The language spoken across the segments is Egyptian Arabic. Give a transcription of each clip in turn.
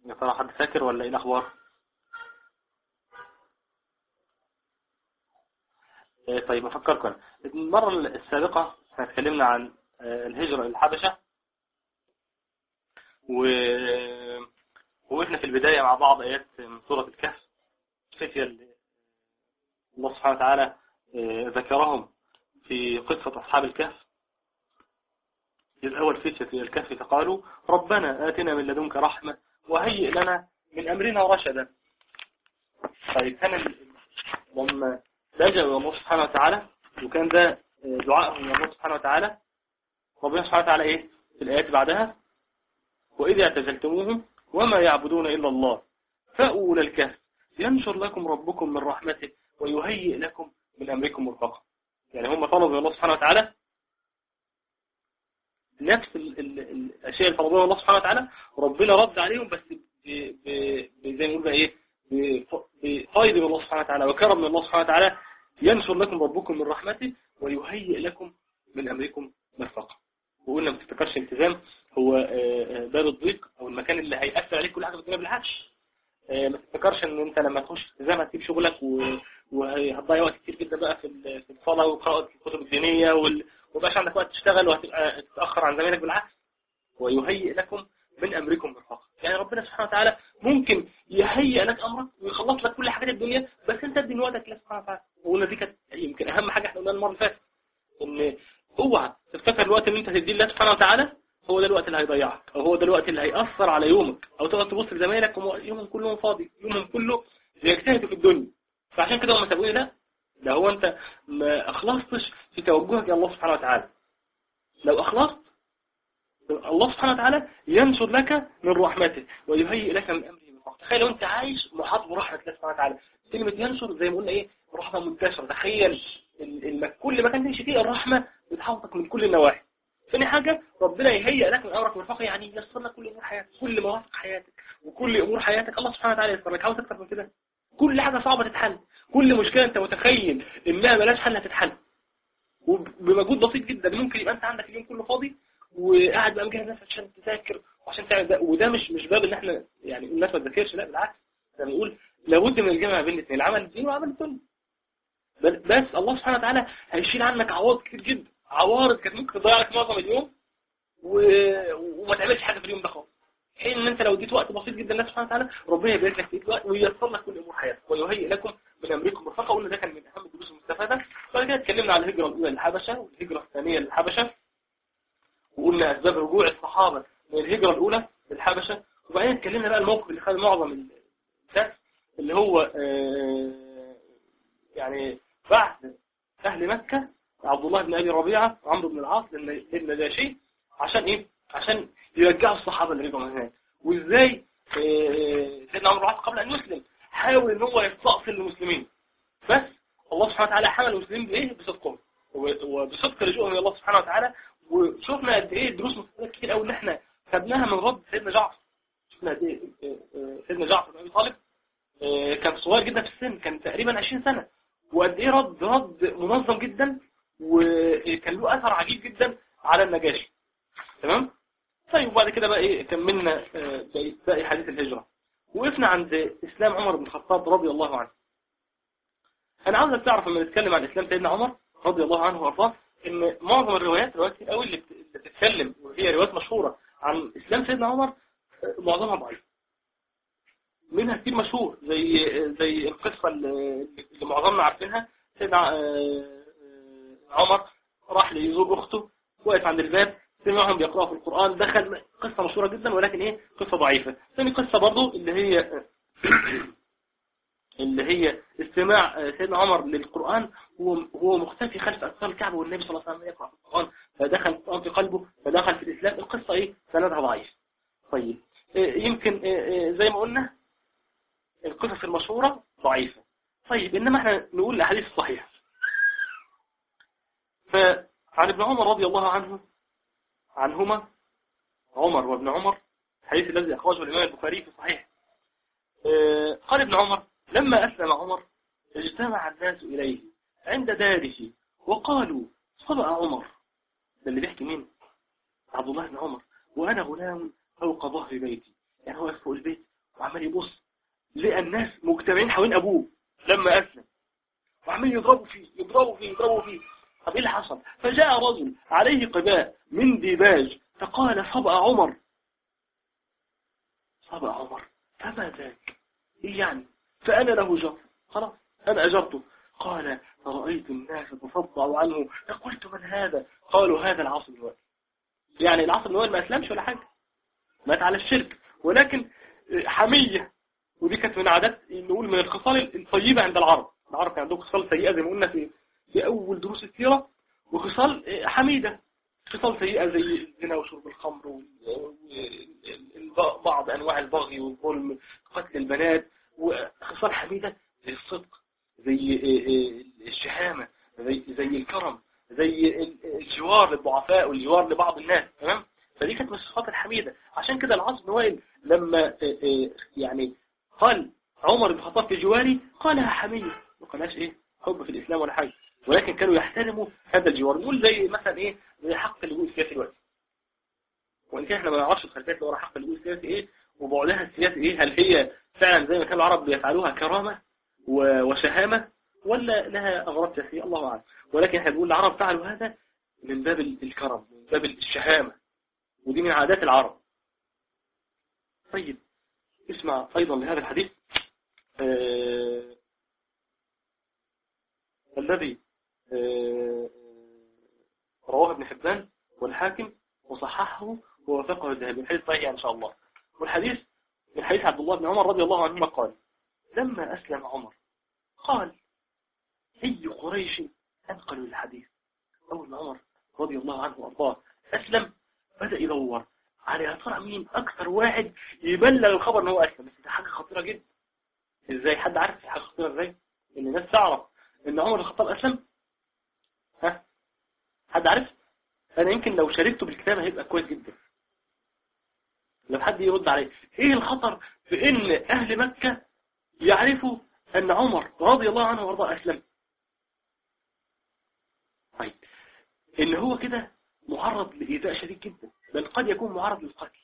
يا ترى حد فاكر ولا ايه الاخبار إيه طيب افكركم المرة السابقة احنا اتكلمنا عن آه، الهجرة للحبشة و وقفنا في البداية مع بعض آيات من سورة الكهف فتية اللي الله سبحانه وتعالى آه، ذكرهم في قصة أصحاب الكهف إذ أول فتية في الكهف فقالوا ربنا آتنا من لدنك رحمة وهيئ لنا من أمرنا رشدا طيب كان ال- لما لجأوا الله سبحانه وتعالى وكان ده دعائهم من الله سبحانه وتعالى ربنا سبحانه وتعالى إيه في الآيات بعدها وإذا اعتزلتموهم وما يعبدون إلا الله فأول الكهف ينشر لكم ربكم من رحمته ويهيئ لكم من أمركم مرفقا يعني هم طلبوا من الله سبحانه وتعالى نفس ال ال الأشياء اللي طلبوها من الله سبحانه وتعالى ربنا رد عليهم بس ب- ب- ب- زي ما نقول بقى إيه بف- بفيض من الله سبحانه وتعالى وكرم من الله سبحانه وتعالى ينشر لكم ربكم من رحمته ويهيئ لكم من أمركم مرفقا وقلنا ما تفتكرش التزام هو آه، آه، باب الضيق او المكان اللي هيأثر عليك كل حاجه في الدنيا بالعكس آه، ما تفتكرش ان انت لما تخش في التزام هتسيب شغلك و- وهتضيع وقت كتير جدا بقى في ال- في الصلاه وقراءه الكتب الدينيه وال- ومبقاش عندك وقت تشتغل وهتبقى تتاخر عن زمايلك بالعكس ويهيئ لكم من امركم مرفقا يعني ربنا سبحانه وتعالى ممكن يهيئ لك امرك ويخلص لك كل حاجات الدنيا بس انت ادي وقتك لله سبحانه وتعالى وقلنا دي كانت يمكن اهم حاجه احنا قلناها المره اللي فاتت ان اوعى تفتكر الوقت اللي انت هتديه لله سبحانه وتعالى هو ده الوقت اللي هيضيعك او هو ده الوقت اللي هيأثر على يومك او تقعد تبص لزمايلك هم يومهم كلهم فاضي يومهم كله بيجتهدوا في الدنيا فعشان كده هم سابوني لا ده هو انت ما اخلصتش في توجهك يا الله سبحانه وتعالى لو اخلصت الله سبحانه وتعالى ينشر لك من رحمته ويهيئ لك من امره مرفقا تخيل لو انت عايش محاط برحمه الله سبحانه وتعالى كلمه ينشر زي ما قلنا ايه رحمه منتشره تخيل ال- الم- كل مكان تمشي فيه الرحمه بتحوطك من كل النواحي ثاني حاجة ربنا يهيئ لك من أمرك مرفقا يعني ييسر لك كل أمور حياتك كل مرافق حياتك وكل أمور حياتك الله سبحانه وتعالى ييسر لك عاوز أكتر من كده كل حاجة صعبة تتحل كل مشكلة أنت متخيل إنها ملاش حل هتتحل وبمجهود بسيط جدا ممكن يبقى أنت عندك اليوم كله فاضي وقاعد بقى مجهز نفسك عشان تذاكر وعشان تعمل ده وده مش مش باب ان احنا يعني الناس ما تذاكرش لا بالعكس احنا بنقول لابد من الجمع بين الاثنين العمل الديني وعمل الدنيا بل- بس الله سبحانه وتعالى هيشيل عنك عوارض كتير جدا عوارض كانت ممكن تضيع لك معظم اليوم و... وما تعملش حاجه في اليوم ده خالص حين ان انت لو اديت وقت بسيط جدا لله سبحانه وتعالى ربنا يبارك لك في الوقت وييسر لك كل امور حياتك ويهيئ لكم من امركم مرفقه قلنا ده كان من اهم الدروس المستفاده بعد كده اتكلمنا عن الهجره الاولى للحبشه والهجره الثانيه للحبشه وقلنا اسباب رجوع الصحابه من الهجره الاولى للحبشه وبعدين اتكلمنا بقى الموقف اللي خد معظم الدرس اللي هو آه، يعني بعد اهل مكه عبد الله بن ابي ربيعه وعمرو بن العاص للن- للنجاشي عشان ايه عشان يرجعوا الصحابه اللي رجعوا من هناك وازاي آه، سيدنا عمرو بن العاص قبل ان يسلم حاول ان هو يستأصل المسلمين بس الله سبحانه وتعالى حمل المسلمين بايه بصدقهم و- وبصدق لجوءهم الى الله سبحانه وتعالى وشفنا قد ايه دروس مستفاده كتير قوي اللي احنا خدناها من رد سيدنا جعفر شفنا قد ايه آه، آه، سيدنا جعفر بن ابي طالب آه، كان صغير جدا في السن كان تقريبا 20 سنه وقد ايه رد رد منظم جدا وكان له اثر عجيب جدا على النجاشي تمام طيب وبعد كده بقى ايه كملنا آه، باقي- باقي حديث الهجرة وقفنا عند اسلام عمر بن الخطاب رضي الله عنه انا عاوزك تعرف لما نتكلم عن اسلام سيدنا عمر رضي الله عنه وارضاه ان معظم الروايات روايات كتير قوي اللي بت- اللي بتتكلم وهي روايات مشهورة عن اسلام سيدنا عمر آه، معظمها ضعيف منها كتير مشهور زي زي القصة اللي اللي معظمنا عارفينها سيدنا آه، آه، عمر راح ليزور اخته وقف عند الباب سمعهم بيقرأوا في القرآن دخل قصة مشهورة جدا ولكن ايه قصة ضعيفة ثاني قصة برضو اللي هي اللي هي استماع آه، سيدنا عمر للقرآن هو هو مختفي خلف أسفار الكعبة والنبي صلى الله عليه وسلم يقرأ في القرآن فدخل القرآن في قلبه فدخل في الإسلام القصة ايه سندها ضعيف طيب آه، يمكن آه، آه، زي ما قلنا القصص المشهورة ضعيفة طيب إنما احنا نقول الأحاديث الصحيحة فعن ابن عمر رضي الله عنه عنهما عمر وابن عمر الحديث الذي أخرجه الإمام البخاري في صحيح آه، قال ابن عمر لما أسلم عمر اجتمع الناس إليه عند داره وقالوا صدق عمر ده اللي بيحكي مين عبد الله بن عمر وأنا غلام فوق ظهر بيتي يعني هو فوق البيت مجتمعين حوالين ابوه لما اسلم وعمالين يضربوا فيه يضربوا فيه يضربوا فيه طب ايه اللي حصل فجاء رجل عليه قباء من ديباج فقال صبأ عمر صبأ عمر فما ذاك ايه يعني فانا له جر خلاص انا اجرته قال فرأيت الناس تصدعوا عنه فقلت من هذا قالوا هذا العاصم الوائل يعني العاصم الوائل ما أسلمش ولا حاجة مات على الشرك ولكن حمية ودي كانت من عادات نقول من الخصال الطيبة عند العرب العرب كان عندهم خصال سيئة زي ما قلنا في في أول دروس السيرة وخصال حميدة خصال سيئة زي الزنا وشرب الخمر وبعض أنواع البغي والظلم قتل البنات وخصال حميدة زي الصدق زي الشهامة زي زي الكرم زي الجوار للضعفاء والجوار لبعض الناس تمام فدي كانت من الصفات الحميدة عشان كده العاص بن وائل لما يعني قال عمر بن الخطاب في جواري قالها حمية ما قالهاش ايه حب في الإسلام ولا حاجة ولكن كانوا يحترموا هذا الجوار نقول زي مثلا ايه زي حق اللجوء السياسي دلوقتي وان كان احنا ما نعرفش الخلفيات اللي ورا حق اللجوء السياسي ايه وبعدها السياسي ايه هل هي فعلا زي ما كان العرب بيفعلوها كرامة وشهامة ولا لها أغراض سياسية الله أعلم ولكن احنا بنقول العرب فعلوا هذا من باب الكرم من باب الشهامة ودي من عادات العرب طيب اسمع أيضا لهذا الحديث آه الذي آه رواه ابن حبان والحاكم وصححه ووثقه الذهبي الحديث صحيح إن شاء الله والحديث من حديث عبد الله بن عمر رضي الله عنهما قال لما أسلم عمر قال أي قريش أنقلوا الحديث أول ما عمر رضي الله عنه وأرضاه أسلم بدأ يدور على يا ترى مين أكثر واحد يبلغ الخبر أنه أسلم بس ده حاجة خطيرة جدا إزاي حد عارف حاجة خطيرة إزاي إن الناس تعرف إن عمر الخطاب أسلم ها حد عارف أنا يمكن لو شاركته بالكتابة هيبقى كويس جدا لو حد يرد عليه إيه الخطر في إن أهل مكة يعرفوا أن عمر رضي الله عنه وارضاه أسلم طيب إن هو كده معرض لإيذاء شديد جدا بل قد يكون معرض للقتل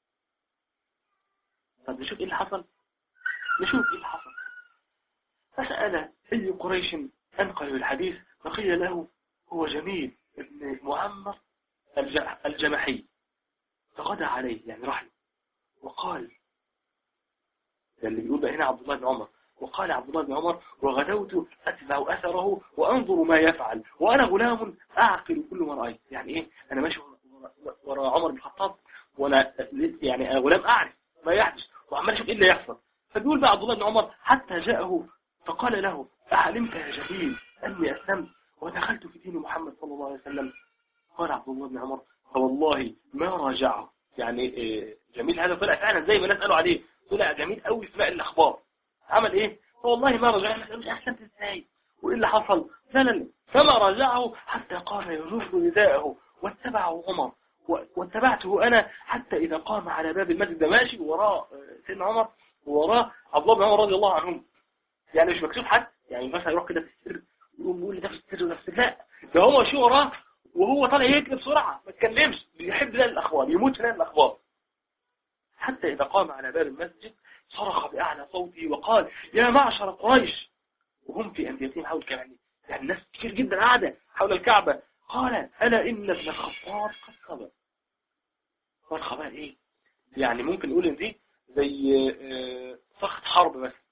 طب نشوف إيه اللي حصل نشوف إيه اللي حصل فسأل أي قريش أنقل الحديث فقيل له هو جميل ابن معمر الجمحي فغدا عليه يعني رحل وقال اللي بيقول بقى هنا عبد الله بن عمر وقال عبد الله بن عمر وغدوت أتبع أثره وأنظر ما يفعل وأنا غلام أعقل كل ما رأيت يعني إيه أنا ماشي وراء عمر بن الخطاب وأنا يعني أنا غلام أعرف ما يحدث وعمال أشوف إيه اللي يحصل فبيقول بقى عبد الله بن عمر حتى جاءه فقال له أعلمت يا جميل أني أسلمت ودخلت في دين محمد صلى الله عليه وسلم قال عبد الله بن عمر فوالله ما راجعه يعني جميل هذا طلع فعلا زي ما الناس قالوا عليه طلع جميل قوي في باقي الأخبار عمل إيه والله ما رجع مش أحسنت إزاي وإيه اللي حصل لا لا لا فما راجعه حتى قام يجر نداءه واتبعه عمر واتبعته أنا حتى إذا قام على باب المسجد ده ماشي وراه سيدنا عمر ووراه عبد الله بن عمر رضي الله عنهم يعني مش مكتوب حد يعني مثلا يروح كده في السر يقوم يقول لي ده في السر وده في السر لا ده هو ماشي وراه وهو طالع يجري بسرعة ما تكلمش بيحب ده الأخبار يموت في الأخبار حتى إذا قام على باب المسجد صرخ بأعلى صوته وقال يا معشر قريش وهم في أنديتهم حول الكعبة يعني الناس كتير جدا قاعدة حول الكعبة قال ألا إن ابن الخطاب قد خبر قال خبر إيه يعني ممكن نقول إن دي زي صخة حرب مثلا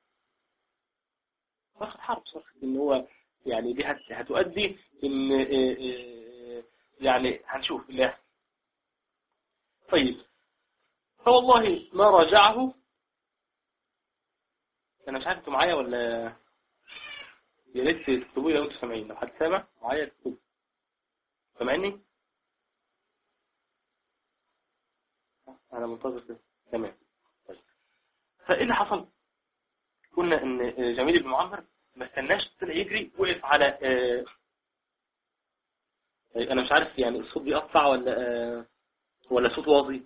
صخة حرب صخة إن هو يعني دي هتؤدي إن يعني هنشوف الله طيب فوالله ما راجعه انا مش عارف انتوا معايا ولا يا ريت تكتبوا لي لو انتوا سامعين لو حد سامع معايا تكتبوا سامعني انا منتظر كده تمام طيب فايه اللي حصل قلنا ان جميل بن معمر ما استناش طلع يجري وقف على آه انا مش عارف يعني الصوت بيقطع ولا آه ولا صوت واطي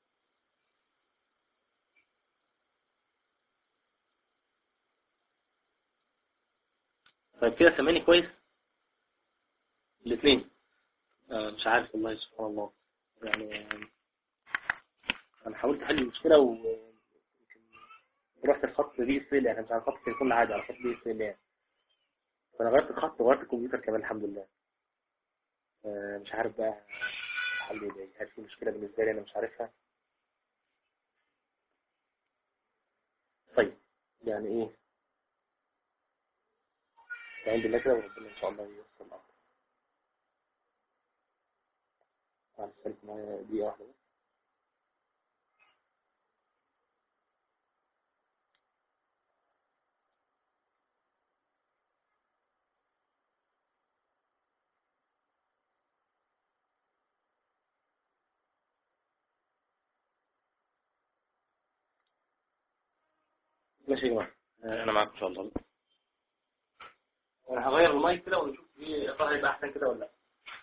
طيب كده سامعني كويس الاثنين آه مش عارف والله سبحان الله يعني انا حاولت احل المشكله و رحت الخط دي اس ال يعني مش على خط التليفون العادي على خط دي اس ال يعني فانا غيرت الخط وغيرت الكمبيوتر كمان الحمد لله آه، مش عارف بقى الحل ايه ده هل في مشكلة بالنسبة لي انا مش عارفها طيب يعني ايه استعين بالله كده وربنا ان شاء الله ييسر الامر معلش خليك معايا دقيقة واحدة بس ماشي يا جماعة آه، انا معاكم ان شاء الله انا هغير المايك كده ونشوف ايه يا ترى هيبقى احسن كده ولا لا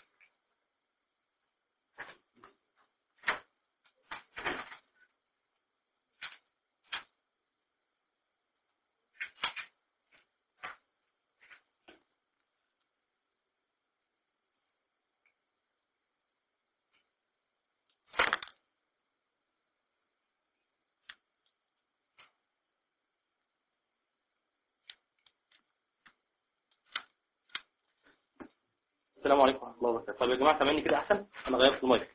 السلام عليكم ورحمة الله وبركاته طب يا جماعة سامعني كده أحسن أنا غيرت المايك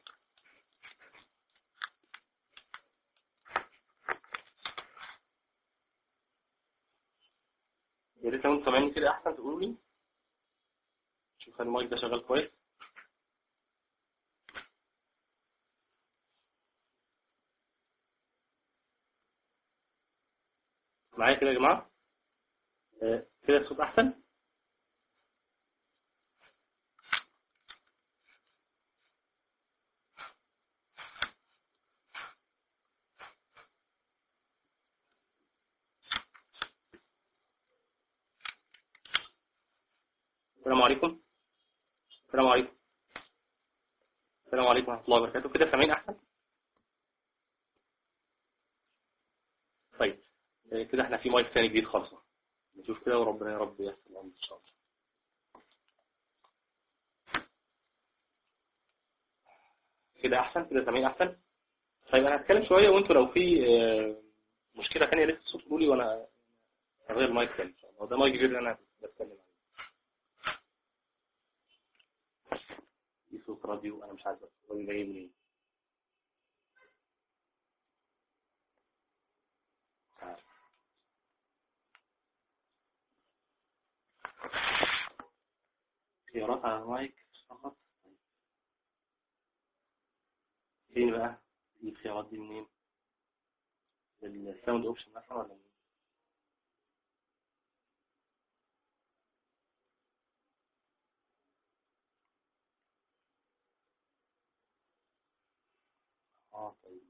يا ريت لو انتوا سامعيني كده أحسن تقولوا لي شوف هل المايك ده شغال كويس معايا كده يا جماعة آه، كده الصوت أحسن السلام عليكم السلام عليكم السلام عليكم ورحمة الله وبركاته كده سامعين أحسن طيب آه، كده احنا في مايك ثاني جديد خالص نشوف كده وربنا يا رب ييسر الأمر إن شاء الله كده أحسن كده سامعين أحسن طيب أنا هتكلم شوية وأنتوا لو في آه، مشكلة ثانية لسه الصوت قولوا لي وأنا هغير مايك ثاني إن شاء الله ده مايك غير اللي أنا بتكلم عليه في صوت راديو أنا مش عارف هو جاي منين مش عارف. خيارات على المايك فقط طيب. فين بقى دي الخيارات دي منين الساوند اوبشن مثلا ولا منين اه طيب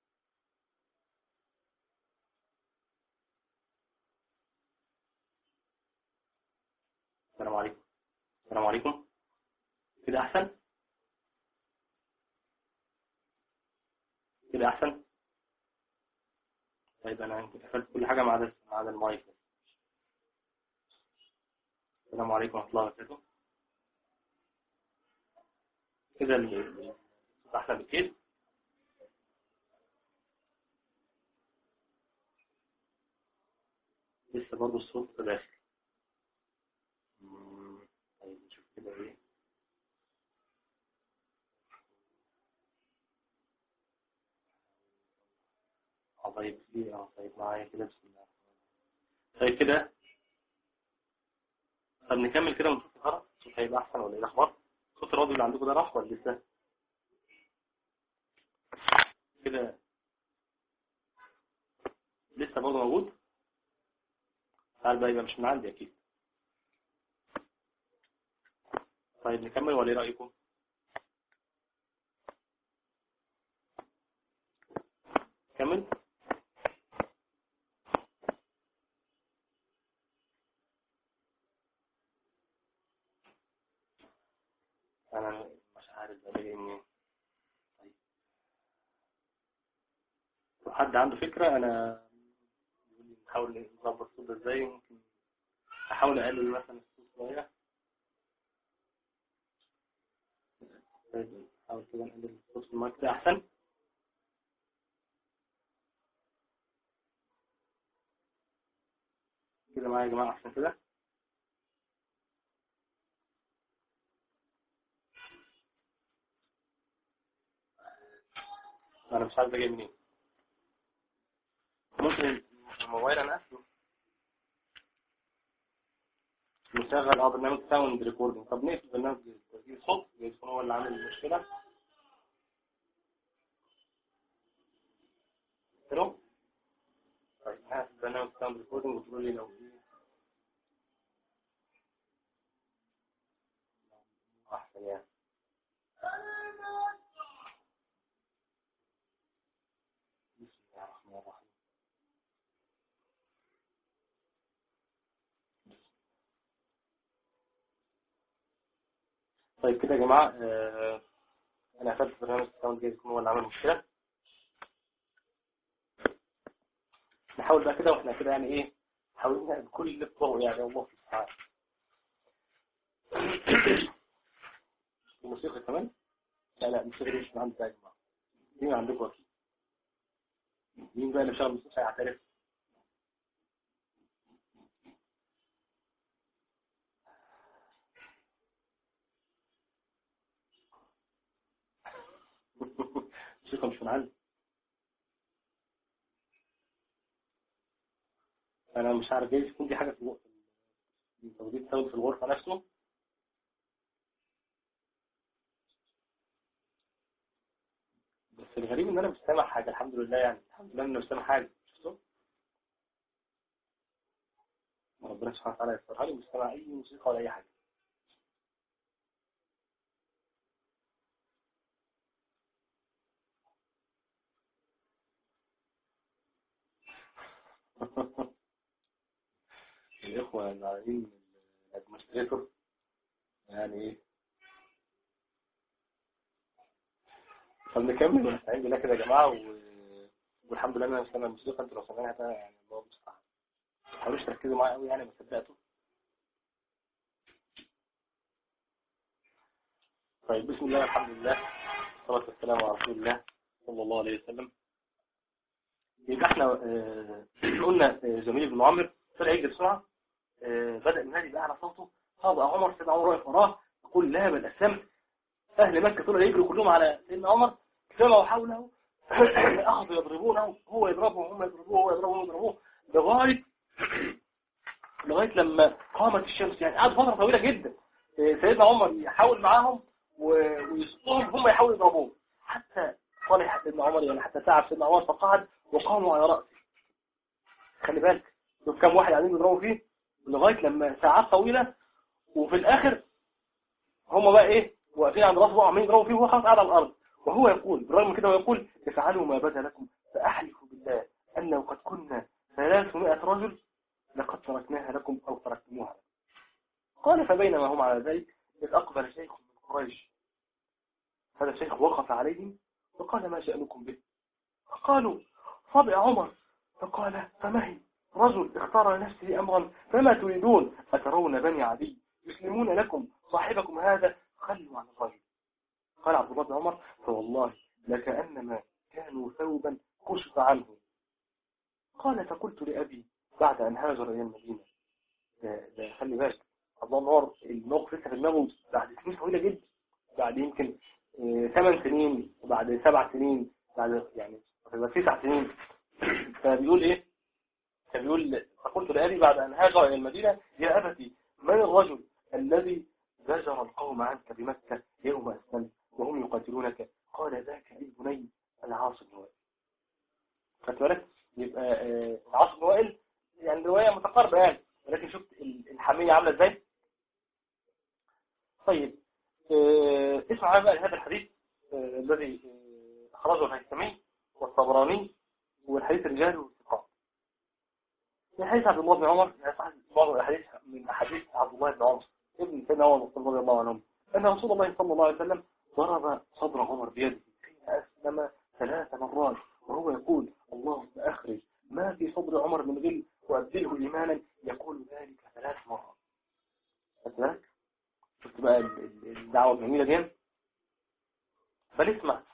السلام عليكم السلام عليكم كده احسن كده احسن طيب انا كنت قفلت كل حاجه ما عدا ما عدا المايك بس. السلام عليكم ورحمه الله وبركاته كده ال- ال- الصوت احلى بكتير لسه برضه الصوت داخل مم، طيب نشوف كده ايه اه طيب في اه طيب معايا كده بسم الله طيب كده طب نكمل كده ونشوف الغرض الصوت هيبقى احسن ولا ايه الاخبار صوت الراديو اللي عندكم ده راح ولا لسه كده لسه برضه موجود تعال بقى يبقى مش من عندي اكيد طيب نكمل ولا ايه رايكم كمل انا مش عارف ده جاي منين طيب لو حد عنده فكرة انا يقول لي نحاول نظبط الصوت ده ازاي ممكن احاول اقلل مثلا الصوت شوية طيب نحاول كده نقلل الصوت في المايك ده احسن كده معايا يا جماعة أحسن كده أنا مش عارف ده جاي منين ممكن الموبايل أنا أسله نشغل اه برنامج ساوند ريكوردنج طب نقفل برنامج تسجيل صوت يكون هو اللي عامل المشكلة تمام طيب هات برنامج ساوند ريكوردنج وتقول لي لو في احسن يعني بسم الله الرحمن الرحيم طيب كده يا جماعة آه، أنا قفلت برنامج الساوند جايز يكون هو اللي عمل مشكلة نحاول بقى كده واحنا كده يعني ايه حاولنا بكل الطرق يعني الله سبحانه الموسيقى كمان لا لا الموسيقى دي مش من عندي يا جماعة دي من عندكم اكيد مين بقى اللي شغال الموسيقى يعترف الموسيقى مش من عندي انا مش عارف جايز يكون دي حاجه في الغرفه توجيه صوت في الغرفه نفسه بس الغريب ان انا مش سامع حاجه الحمد لله يعني الحمد لله ان انا مش سامع حاجه شفتوا ربنا سبحانه وتعالى يسرها لي مش سامع اي موسيقى ولا اي حاجه الإخوة العارفين الأدمنستريتور يعني إيه فبنكمل ونستعين بالله كده يا جماعة و... والحمد لله أنا سامع الموسيقى أنتوا لو سامعينها ده يعني الله المستعان ما تحاولوش تركزوا معايا قوي يعني ما صدقتوا طيب بسم الله الحمد لله والصلاة والسلام على رسول الله صلى الله عليه وسلم يبقى احنا آه، قلنا آه، جميل بن عمرو طلع يجري بسرعة آه، بدأ النادي بأعلى صوته هذا عمر سيدنا عمر واقف وراه يقول لا بل أسلمت أهل مكة طلعوا يجروا كلهم على سيدنا عمر جمعوا حوله أخذوا يضربونه هو يضربهم هم يضربوه هو يضربهم يضربوه لغاية لغاية لما قامت الشمس يعني قعد فترة طويلة جدا آه، سيدنا عمر يحاول معاهم و- ويصدهم هم يحاولوا يضربوه حتى صالح سيدنا عمر يعني حتى تعب سيدنا عمر فقعد وقاموا على رأسه خلي بالك شوف كم واحد قاعدين بيضربوا فيه لغاية لما ساعات طويلة وفي الآخر هم بقى إيه واقفين عند راسه وعمالين يضربوا فيه وهو خلاص قاعد على الأرض وهو يقول بالرغم من كده هو يقول افعلوا ما بدا لكم فأحلف بالله أن لو قد كنا 300 رجل لقد تركناها لكم أو تركتموها قال فبينما هم على ذلك إذ أقبل شيخ من قريش هذا الشيخ وقف عليهم وقال ما شأنكم به فقالوا صبع عمر فقال فما هي رجل اختار لنفسه أمرا فما تريدون أترون بني عدي يسلمون لكم صاحبكم هذا خلوا عن الرجل قال عبد الله بن عمر فوالله لكأنما كانوا ثوبا كشف عنه قال فقلت لأبي بعد أن هاجر إلى المدينة ده, ده خلي بالك عبد الله بن عمر الموقف لسه في دماغه بعد سنين طويلة جدا بعد يمكن ثمان سنين وبعد سبع سنين بعد يعني بعد تسع سنين فبيقول ايه فبيقول فقلت لأبي بعد أن هاجر إلى المدينة يا أبتي من الرجل الذي زجر القوم عنك بمكة يوم أسلمت وهم يقاتلونك قال ذاك أي بني العاص بن وائل خدت بالك يبقى آه، العاص بن وائل يعني رواية متقاربة يعني ولكن شفت ال- الحمية عاملة ازاي طيب آه، اسمع بقى هذا الحديث آه، الذي آه، أخرجه الهيثمي والطبراني والحديث رجاله والثقات من حديث عبد الله بن عمر يعني صح بعض الاحاديث من احاديث عبد الله بن عمر ابن سيدنا عمر رضي الله عنهم ان رسول الله صلى الله عليه وسلم ضرب صدر عمر بيده حين اسلم ثلاث مرات وهو يقول اللهم اخرج ما في صدر عمر من غل وابدله ايمانا يقول ذلك ثلاث مرات خدت بالك شفت بقى ال- ال- الدعوه الجميله دي فنسمع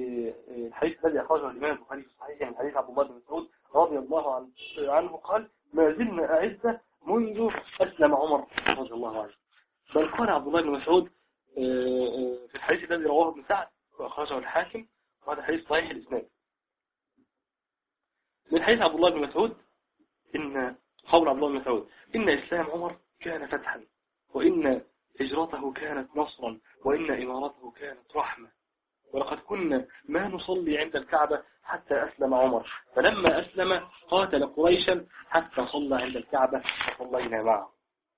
للحديث الذي أخرجه الإمام البخاري في صحيحه من حديث عبد الله بن مسعود رضي الله عنه, عنه قال ما زلنا أعزة منذ أسلم عمر رضي الله عنه بل قال عبد الله بن مسعود آه، آه، في الحديث الذي رواه ابن سعد وأخرجه الحاكم وهذا حديث صحيح الإسناد من حديث عبد الله بن مسعود إن قول عبد الله بن مسعود إن إسلام عمر كان فتحا وإن هجرته كانت نصرا وإن إمارته كانت رحمة ولقد كنا ما نصلي عند الكعبة حتى أسلم عمر فلما أسلم قاتل قريشا حتى صلى عند الكعبة فصلينا معه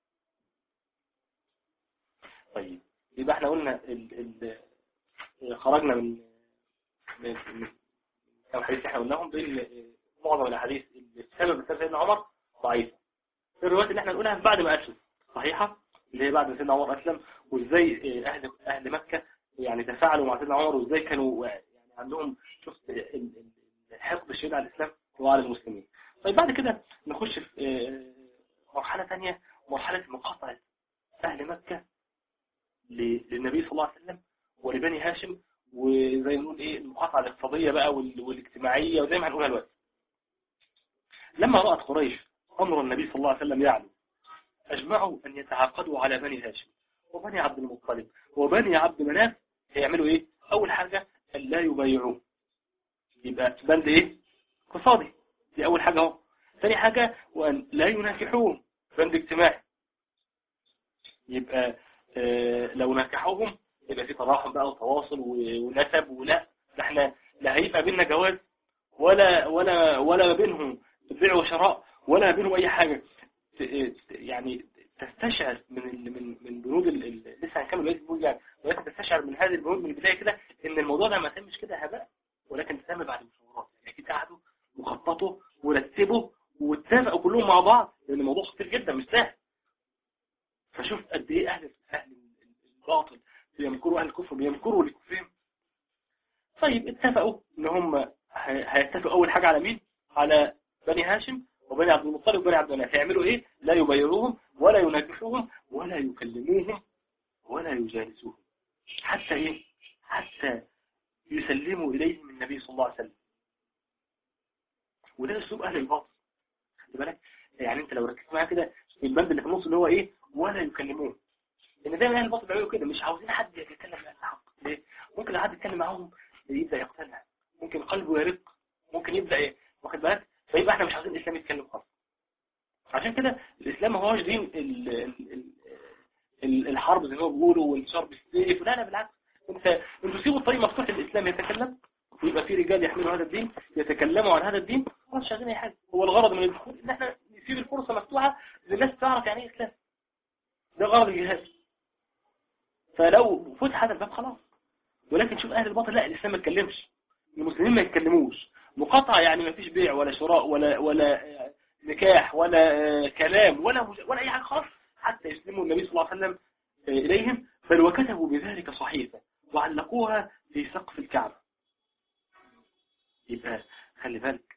طيب يبقى احنا قلنا ال ال خرجنا من من من الحديث احنا قلناهم بان معظم الاحاديث اللي بسبب سيدنا عمر ضعيفه الروايات اللي احنا نقولها بعد ما اسلم صحيحه اللي هي بعد ما سيدنا عمر اسلم وازاي اهل اهل مكه يعني تفاعلوا مع سيدنا عمر وازاي كانوا يعني عندهم شفت الحقد الشديد على الاسلام وعلى المسلمين طيب بعد كده نخش في مرحله ثانيه مرحله مقاطعه اهل مكه للنبي صلى الله عليه وسلم ولبني هاشم وزي نقول ايه المقاطعة الاقتصادية بقى والاجتماعية وزي ما هنقولها دلوقتي لما رأت قريش أمر النبي صلى الله عليه وسلم يعلو أجمعوا أن يتعاقدوا على بني هاشم وبني عبد المطلب وبني عبد مناف هيعملوا ايه أول حاجة أن لا يبايعوه يبقى بند ايه اقتصادي دي أول حاجة اهو ثاني حاجة وأن لا يناكحوهم بند اجتماعي يبقى اه لو نكحوهم يبقى في تراحم بقى وتواصل ونسب ولا ده احنا لا هيبقى بيننا جواز ولا ولا ولا بينهم بيع وشراء ولا بينهم اي حاجة يعني تستشعر من من من بنود لسه هنكمل بقيه البنود يعني ولكن تستشعر من هذه البنود من البدايه كده ان الموضوع ده ما تمش كده هباء ولكن تم بعد مشاورات يعني اكيد قعدوا وخططوا ورتبوا واتفقوا كلهم مع بعض لان الموضوع خطير جدا مش سهل فشوف قد ايه اهل اهل الباطل بيمكروا اهل الكفر بيمكروا لكفرهم طيب اتفقوا ان هم هيتفقوا اول حاجه على مين على بني هاشم وبني عبد المطلب وبني عبد المناف هيعملوا ايه لا يبايعوهم ولا يناكحوهم ولا يكلموهم ولا يجالسوهم حتى ايه حتى يسلموا اليهم النبي صلى الله عليه وسلم وده اسلوب اهل الباطل خلي بالك يعني انت لو ركزت معايا كده البند اللي في النص اللي هو ايه ولا يكلموهم لان دايما اهل الباطل بيعملوا كده مش عاوزين حد يتكلم عن الحق ليه ممكن لو حد يتكلم معاهم يبدا يقتنع ممكن قلبه يرق ممكن يبدا ايه واخد بالك فيبقى احنا مش عاوزين الاسلام يتكلم خالص عشان كده الاسلام ما هوش دين ال ال ال الحرب زي ما بيقولوا وانتشار بالسيف لا لا بالعكس انت انتوا سيبوا الطريق مفتوح للاسلام يتكلم ويبقى في رجال يحملوا هذا الدين يتكلموا عن هذا الدين خلاص مش عايزين اي حاجه هو الغرض من الدخول ان احنا نسيب الفرصه مفتوحه للناس تعرف يعني ايه اسلام ده غرض الجهاد فلو فتح هذا الباب خلاص ولكن شوف اهل الباطل لا الاسلام ما يتكلمش المسلمين ما يتكلموش مقاطعه يعني ما فيش بيع ولا شراء ولا ولا نكاح ولا كلام ولا ولا اي حاجه خالص حتى يسلموا النبي صلى الله عليه وسلم اليهم بل وكتبوا بذلك صحيفه وعلقوها في سقف الكعبه يبقى خلي بالك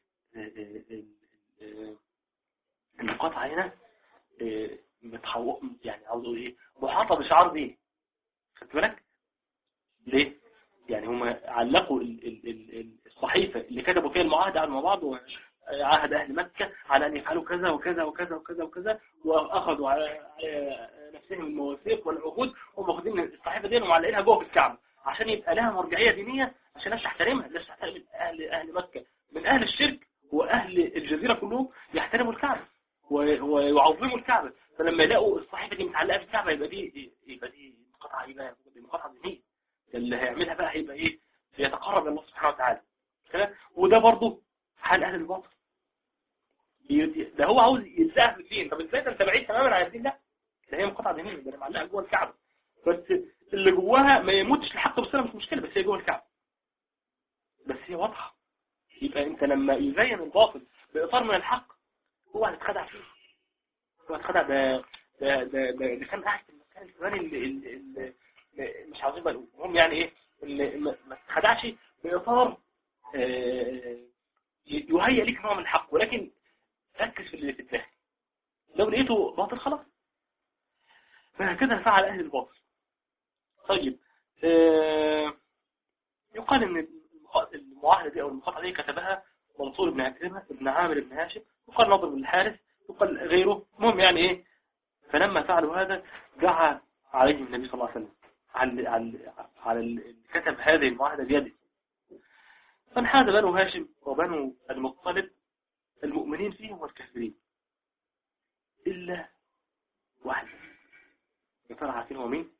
المقاطعه هنا متحو... يعني عاوز اقول ايه محاطه بشعار دين خدت بالك ليه يعني هم علقوا ال ال ال الصحيفه اللي كتبوا فيها المعاهده مع بعض وعهد اهل مكه على ان يفعلوا كذا وكذا وكذا وكذا وكذا واخذوا على نفسهم المواثيق والعهود هم واخدين الصحيفه دي ومعلقينها جوه في الكعبه عشان يبقى لها مرجعيه دينيه عشان الناس تحترمها الناس تحترم اهل اهل مكه من اهل الشرك واهل الجزيره كلهم يحترموا الكعبه ويعظموا الكعبة فلما يلاقوا الصحيفة دي متعلقة في الكعبة يبقى دي يبقى دي مقاطعة ايه دي مقاطعة دينية اللي هيعملها بقى هيبقى ايه يتقرب الى الله سبحانه وتعالى وده برضه حال اهل الباطل ده هو عاوز يلزقها في الدين طب ازاي ده انت بعيد تماما عن الدين لا ده هي مقاطعة دينية ده معلقة جوه الكعبة بس اللي جواها ما يموتش الحق بالصلاه مش مشكلة بس هي جوه الكعبة بس هي واضحة يبقى انت لما يزين الباطل بإطار من الحق هو هتتخدع فيه هو هتتخدع ده ده ده ده اللي كان قاعد في المكان الفلاني اللي, اللي, اللي مش عاوزين بقى المهم يعني ايه اللي ما تتخدعش بإطار آه يهيئ ليك نوع من الحق ولكن ركز في اللي في الداخل لو لقيته باطل خلاص فهكذا فعل أهل الباطل طيب آه يقال ان المعاهدة دي او المقاطعة دي كتبها منصور بن عكرمة بن عامر بن هاشم وقال نضر بن الحارث وقال غيره المهم يعني ايه فلما فعلوا هذا دعا عليهم النبي صلى الله عليه وسلم على على على اللي كتب هذه المعاهدة بيده فانحاز بنو هاشم وبنو المطلب المؤمنين فيهم والكافرين إلا واحد يا ترى عارفين هو مين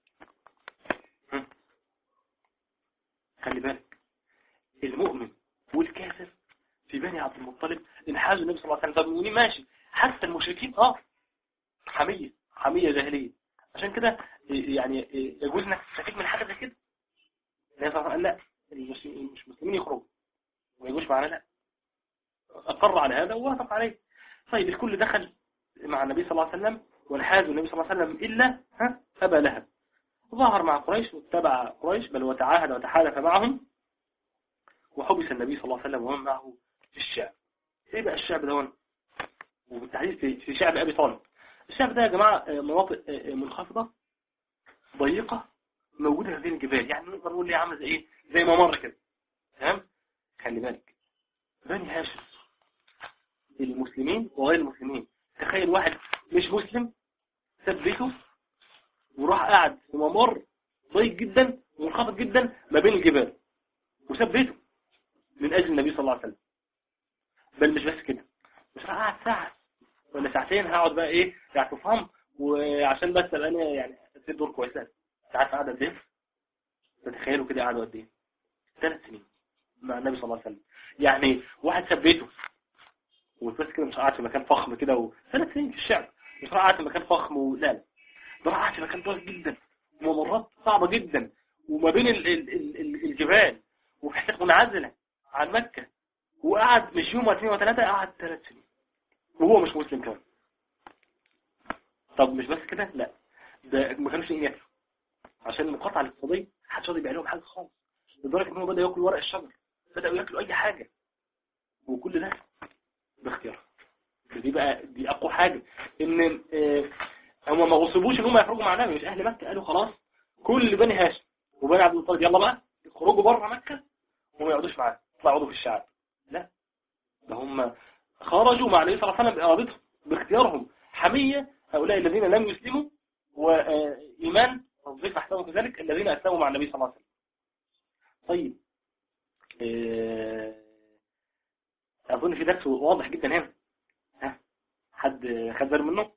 خلي بالك المؤمن والكافر في بني عبد المطلب انحازوا النبي صلى الله عليه وسلم فالمؤمنين ماشي حتى المشركين اه حمية حمية جاهلية عشان كده يعني يجوز انك تستفيد من حاجة زي كده لا لا مش مسلمين يخرجوا ما يجوش معنا لا أقر على هذا ووافق عليه طيب الكل دخل مع النبي صلى الله عليه وسلم وانحازوا النبي صلى الله عليه وسلم إلا ها أبا لهب ظهر مع قريش واتبع قريش بل وتعاهد وتحالف معهم وحبس النبي صلى الله عليه وسلم وهم معه في الشعب ايه بقى الشعب ده وبالتحديد في شعب أبي طالب الشعب ده يا جماعة مناطق منخفضة ضيقة موجودة بين الجبال يعني نقدر نقول ليه عامله زي ايه زي ممر كده تمام خلي بالك بني هاشم المسلمين وغير المسلمين تخيل واحد مش مسلم ساب بيته وراح قاعد في ممر ضيق جدا ومنخفض جدا ما بين الجبال وساب بيته من اجل النبي صلى الله عليه وسلم بل مش بس كده مش راح قاعد ساعة ولا ساعتين هقعد بقى ايه يعني تفهم وعشان بس ابقى انا يعني اديت دور كويس ساعات قاعد قد ايه تتخيلوا كده قعدوا قد ايه ثلاث سنين مع النبي صلى الله عليه وسلم يعني واحد ساب بيته وبس كده مش قاعد في مكان فخم كده وثلاث سنين في الشعب مش قاعد في مكان فخم ولا لا ده قاعد في مكان ضيق جدا وممرات صعبة جدا وما بين ال ال ال الجبال وفي حته منعزلة عن مكة وقعد مش يوم واثنين وثلاثة قعد ثلاث سنين وهو مش مسلم كمان طب مش بس كده لا ده ما كانوش ياكلوا عشان المقاطعة الاقتصادية محدش راضي يبيع لهم حاجة خالص لدرجة ان هو بدأ ياكل ورق الشجر بدأوا ياكلوا اي حاجة وكل ده باختيار دي بقى دي اقوى حاجة ان اه هم ما غصبوش ان هم يخرجوا مع النبي مش اهل مكة قالوا خلاص كل بني هاشم وبني عبد المطلب يلا بقى يخرجوا بره مكة وما يقعدوش معانا يطلعوا في الشعب لا ده هم خرجوا مع النبي صلى الله عليه وسلم بإرادتهم باختيارهم حمية هؤلاء الذين لم يسلموا وإيمان الضيف أحسنوا في ذلك الذين أسلموا مع النبي صلى الله عليه وسلم طيب أظن في درس واضح جدا هنا ها حد خد باله منه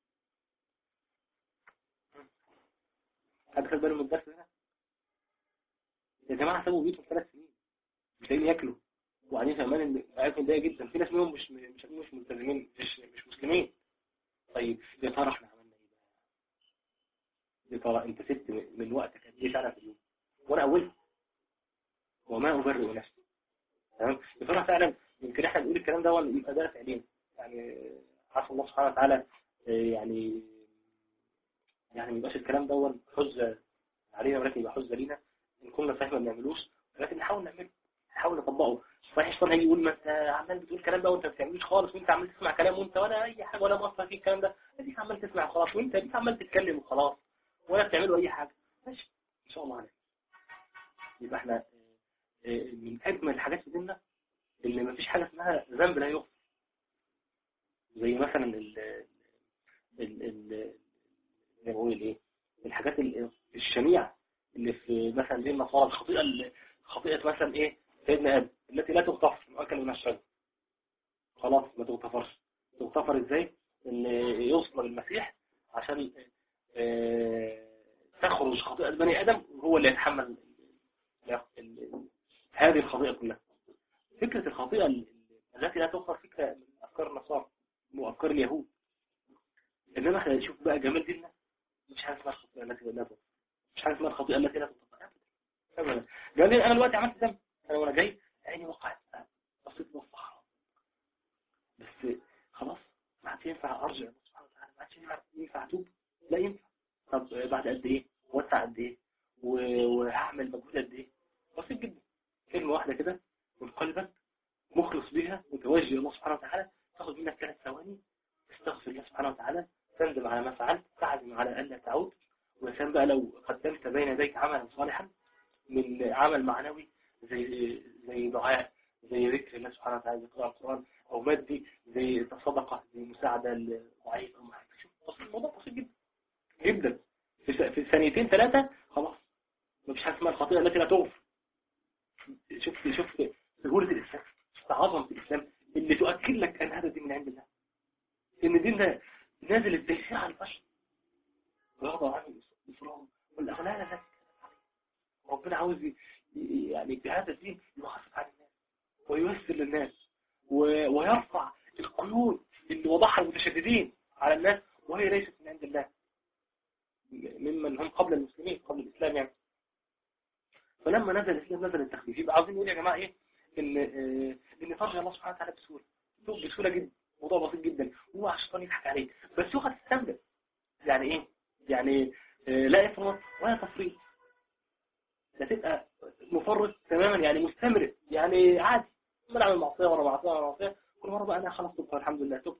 حد خد باله من الدرس هنا يا جماعة سابوا بيوتهم ثلاث سنين مش لاقيين ياكلوا وبعدين في امان عارف متضايق جدا في ناس منهم مش مش مش ملتزمين مش مش مسلمين طيب يا ترى احنا عملنا ايه بقى يا ترى انت سبت من وقتك قد ايه فعلا في اليوم وانا اولهم وما ابرئ نفسي تمام يا ترى فعلا يمكن احنا نقول الكلام ده ولا يبقى ده فعليا يعني عسى الله سبحانه وتعالى يعني يعني ما يبقاش الكلام ده حجه علينا ولكن يبقى حجه لينا ان كنا صحيح ما بنعملوش ولكن نحاول نعمله نحاول نطبقه صحيح الشيطان هيجي يقول ما انت عمال بتقول الكلام ده وانت ما بتعملوش خالص وانت عمال تسمع كلام وانت ولا اي حاجه ولا مؤثر فيك الكلام ده اديك عمال تسمع خلاص وانت اديك عمال تتكلم وخلاص ولا بتعملوا اي حاجه ماشي ان شاء الله عليك يبقى احنا من اجمل الحاجات في ديننا اللي ما فيش حاجه اسمها ذنب لا يغفر زي مثلا ال ال ال زي ما بقول ايه الحاجات الشنيعه اللي في مثلا زي النصارى الخطيئه خطيئه مثلا ايه سيدنا ادم التي لا تغتفر مؤكل من الشجر خلاص ما تغتفرش تغتفر ازاي ان يوصل المسيح عشان اه تخرج خطيئة بني ادم وهو اللي يتحمل هذه الخطيئة كلها فكرة الخطيئة التي لا تغفر فكرة من افكار النصارى وافكار اليهود انما احنا نشوف بقى جمال ديننا مش حاجه اسمها الخطيئة التي لا تغفر مش حاجه اسمها الخطيئة التي لا تغفر ابدا جمال انا دلوقتي عملت ذنب انا وانا جاي عيني وقعت بصيت في الصحراء بس خلاص ما عادش ينفع ارجع سبحانه وتعالى ما عادش ينفع اتوب لا ينفع طب بعد قد ايه وسع قد ايه وهعمل مجهود قد ايه بسيط جدا كلمه واحده كده من قلبك مخلص بيها متوجه الله سبحانه وتعالى تاخد منك ثلاث ثواني تستغفر الله سبحانه وتعالى تندم على ما فعلت تعزم على الا تعود ويا بقى لو قدمت بين يديك عملا صالحا من عمل معنوي زي زي دعاء زي ذكر الله سبحانه وتعالى زي قراءة القرآن أو مادي زي الصدقة زي مساعدة للضعيف أو ما شوف الموضوع بسيط جدا جدا في ثانيتين ثلاثة خلاص مفيش حاجة اسمها الخطيئة التي لا تغفر شوف شوف سهولة الإسلام عظمة الإسلام اللي تؤكد لك أن هذا دين من عند الله إن الدين ده نازل التيسير على البشر ويضع عنه الإسلام والأغلال التي ربنا عاوز يعني بهذا الدين يخفف عن الناس وييسر للناس ويرفع القيود اللي وضعها المتشددين على الناس وهي ليست من عند الله ممن هم قبل المسلمين قبل الإسلام يعني فلما نزل الإسلام نزل التخفيف يبقى عاوزين نقول يا جماعة إيه إن آه، إن ترجع الله سبحانه وتعالى بسهولة بسهولة جدا موضوع بسيط جدا هو الشيطان يضحك عليك بس يوخد تستمر يعني إيه يعني آه، لا إفراط ولا تفريط لا تبقى مفرط تماما يعني مستمر يعني عادي ما نعمل معصية ورا معصية ورا معصية كل مرة بقى أنا خلاص تبقى الحمد لله تبت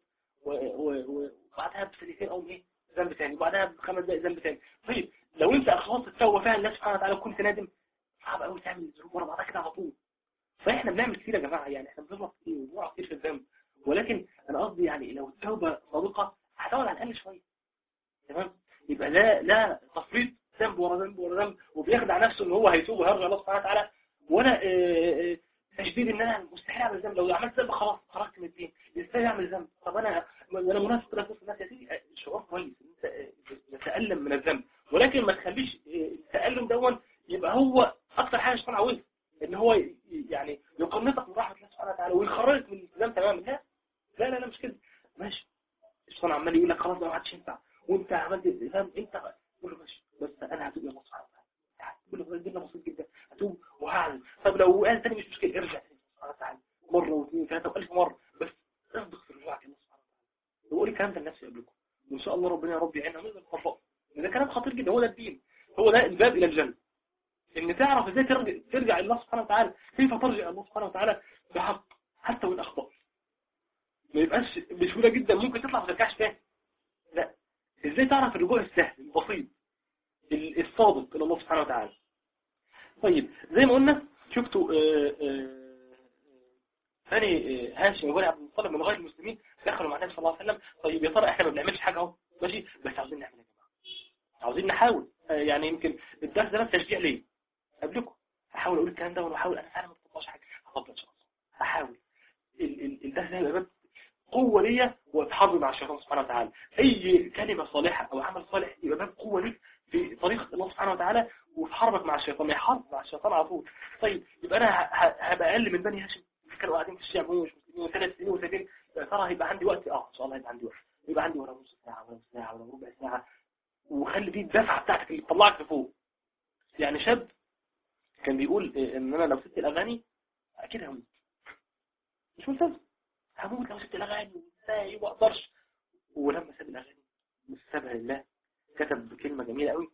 وبعدها بسنتين أو إيه ذنب ثاني وبعدها بخمس دقائق ذنب ثاني طيب لو أنت أخلصت التوبة فعلا الله سبحانه وتعالى وكنت نادم صعب قوي تعمل الذنوب ورا بعضها كده على طول فاحنا بنعمل كتير يا جماعه يعني احنا بنغلط كتير وبنقع كتير في الذنب ولكن انا قصدي يعني لو التوبه صادقه هتقعد على الاقل شويه تمام يبقى لا لا تفريط ذنب ورا ذنب ورا ذنب وبيخدع نفسه ان هو هيتوب وهيرجع الله سبحانه وتعالى ولا آه، آه، تشديد ان انا مستحيل اعمل ذنب لو عملت ذنب خلاص خرجت من الدين ازاي اعمل ذنب طب انا انا منافق كده في الناس يا سيدي شعور كويس انت تتالم من الذنب ولكن ما تخليش آه، التالم دون يبقى هو اكتر حاجه الشيطان عاوزها ان هو يعني يقنطك من رحمه الله سبحانه وتعالى ويخرجك من الالتزام تماما لا لا لا, لا مش كده ماشي الشيطان عمال يقول لك خلاص ده ما عادش ينفع وانت عملت فاهم انت قول له ماشي بس انا هتوب الله سبحانه وتعالى تقول له الدنيا بسيط جدا هتوب وهعمل طب لو قال تاني مش مشكله ارجع تاني سبحانه وتعالى مره واثنين وثلاثه والف مره بس اصدق في رجوعك الله سبحانه وتعالى وقول الكلام ده لنفسي قبلكم وان شاء الله ربنا يا رب يعيننا ونقدر نطبقه ده كلام خطير جدا هو ده الدين هو ده الباب الى الجنه ان تعرف ازاي ترجع, ترجع الى الله سبحانه وتعالى كيف ترجع الله سبحانه وتعالى بحق حتى وان اخطأ ما يبقاش بسهوله جدا ممكن تطلع ما ترجعش تاني لا ازاي تعرف الرجوع السهل البسيط الصادق الى الله سبحانه وتعالى طيب زي ما قلنا شفتوا آه، آه، ثاني آه، هاشم وبني عبد المطلب من غير المسلمين دخلوا مع النبي صلى الله عليه وسلم طيب يا ترى احنا ما بنعملش حاجه اهو ماشي بس عاوزين نعمل يا جماعه عاوزين نحاول يعني يمكن الدرس ده تشجيع ليه قبلكم هحاول اقول الكلام ده واحاول انا فعلا ما بطلعش حاجه هفضل ان شاء الله هحاول الدرس ده يبقى قوه ليا واتحرر مع الشيطان سبحانه وتعالى اي كلمه صالحه او عمل صالح يبقى باب قوه ليك في طريق الله سبحانه وتعالى وتحرك مع الشيطان يحارب مع الشيطان على طول طيب يبقى انا هبقى اقل من بني هاشم كانوا قاعدين في الشعب ومش مسلمين وثلاث سنين وسنتين يا ترى هيبقى عندي وقت اه ان شاء الله هيبقى عندي وقت يبقى عندي ولا نص ساعه ولا ساعه ولا ربع ساعه وخلي دي الدفعه بتاعتك اللي تطلعك لفوق يعني شاب كان بيقول ان انا لو سبت الاغاني اكيد هموت مش ملتزم هموت لو سبت الاغاني ازاي ما اقدرش ولما ساب الاغاني سابها لله كتب كلمه جميله قوي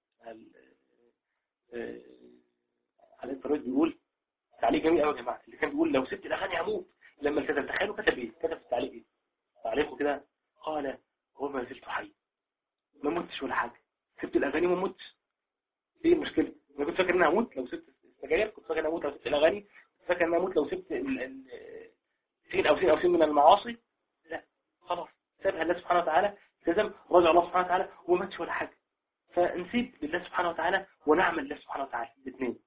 آه، على الانترنت بيقول تعليق جميل قوي يا جماعه اللي كان بيقول لو سبت الاغاني هموت لما التزم تخيلوا كتب ايه كتب في التعليق ايه تعليقه كده قال وما زلت حي ما متش ولا حاجه سبت الاغاني وما متش ايه المشكله انا كنت فاكر ان انا هموت لو سبت السجاير كنت فاكر ان انا هموت لو سبت الاغاني كنت فاكر ان انا هموت لو سبت سين او سين او سين من المعاصي لا خلاص سابها الله سبحانه وتعالى التزم رجع الله سبحانه وتعالى وما ماتش ولا حاجه فنسيب لله سبحانه وتعالى ونعمل لله سبحانه وتعالى الاثنين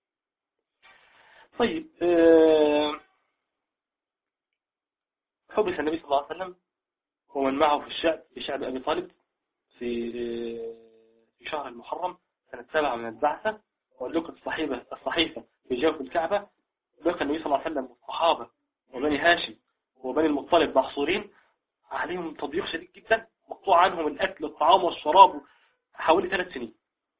طيب آه، حبس النبي صلى الله عليه وسلم ومن معه في الشعب في شعب أبي طالب في آه، في شهر المحرم سنة سبعة من البعثة ولقت الصحيفة الصحيفة في جوف الكعبة لقى النبي صلى الله عليه وسلم والصحابة وبني هاشم وبني المطلب محصورين عليهم تضييق شديد جدا مقطوع عنهم الأكل الطعام والشراب حوالي ثلاث سنين